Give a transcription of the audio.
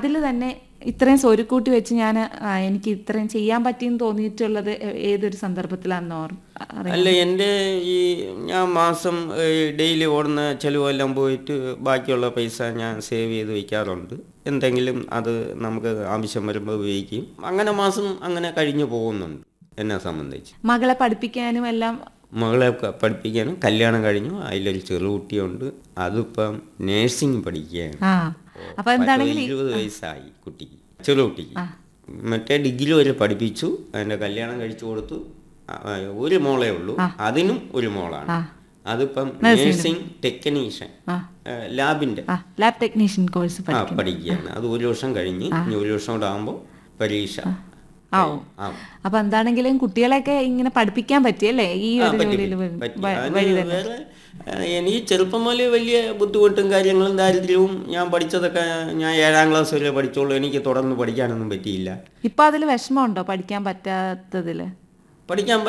അതിൽ തന്നെ ഇത്രയും സ്വരുക്കൂട്ടി വെച്ച് ഞാൻ എനിക്ക് ഇത്രയും ചെയ്യാൻ പറ്റിയെന്ന് തോന്നിയിട്ടുള്ളത് ഏ- ഏതൊരു സന്ദർഭത്തിലാണെന്ന് ഓർമ്മ അറിയാം അല്ല എൻ്റെ ഈ ഞാൻ മാസം ഡെയിലി ഓടുന്ന ചിലവെല്ലാം പോയിട്ട് ബാക്കിയുള്ള പൈസ ഞാൻ സേവ് ചെയ്ത് വയ്ക്കാറുണ്ട് എന്തെങ്കിലും അത് നമുക്ക് ആവശ്യം വരുമ്പോൾ ഉപയോഗിക്കും അങ്ങനെ മാസം അങ്ങനെ കഴിഞ്ഞു പോകുന്നുണ്ട് എന്നെ സംബന്ധിച്ച് മകളെ പഠിപ്പിക്കാനും എല്ലാം മകളെ ക- പഠിപ്പിക്കാനും കല്യാണം കഴിഞ്ഞു അതിലൊരു ചെറുകുട്ടിയുണ്ട് അതിപ്പം നേഴ്സിംഗ് പഠിക്കുകയാണ് ആ അപ്പൊ എന്താണെങ്കിലും പത്ത് ഇരുപത് വയസ്സായി കുട്ടിക്ക് ചെറുകുട്ടിക്ക് മറ്റേ ഡിഗ്രി വരെ പഠിപ്പിച്ചു അതിന്റെ കല്യാണം കഴിച്ചു കൊടുത്തു ആ, ആ, ഒരു മോളേ ഉള്ളൂ അതിനും ഒരു മോളാണ് അതിപ്പം നേഴ്സിംഗ് ടെക്നീഷ്യൻ ആ. ലാബിന്റെ ആ ലാബ് ടെക്നീഷ്യൻ കോഴ്സ് ആ പഠിക്കുകയാണ് അത് ഒരു വർഷം കഴിഞ്ഞ് ഇനി ഒരു വർഷം കൂടെ ആകുമ്പോൾ പരീക്ഷ ആവും ആ അപ്പൊ എന്താണെങ്കിലും കുട്ടികളെയൊക്കെ ഇങ്ങനെ പഠിപ്പിക്കാൻ പറ്റിയല്ലേ ഈ ആ, ഒരു പറ്റി, ജോലിയിൽ പറ്റി, പറ്റി. വ- അതിന് വഴി തന്നെ വേറെ ആ, എനിക്ക് ചെറുപ്പം മുതലേ വലിയ ബുദ്ധിമുട്ടും കാര്യങ്ങളും ദാരിദ്ര്യവും ഞാൻ പഠിച്ചതൊക്കെ ഞാൻ ഏഴാം ക്ലാസ് വരെ പഠിച്ചോളൂ എനിക്ക് തുടർന്ന് പഠിക്കാനൊന്നും പറ്റിയില്ല ഇപ്പൊ അതിൽ വിഷമമുണ്ടോ പഠിക്കാൻ പറ്റാത്തതില് പഠിക്കാൻ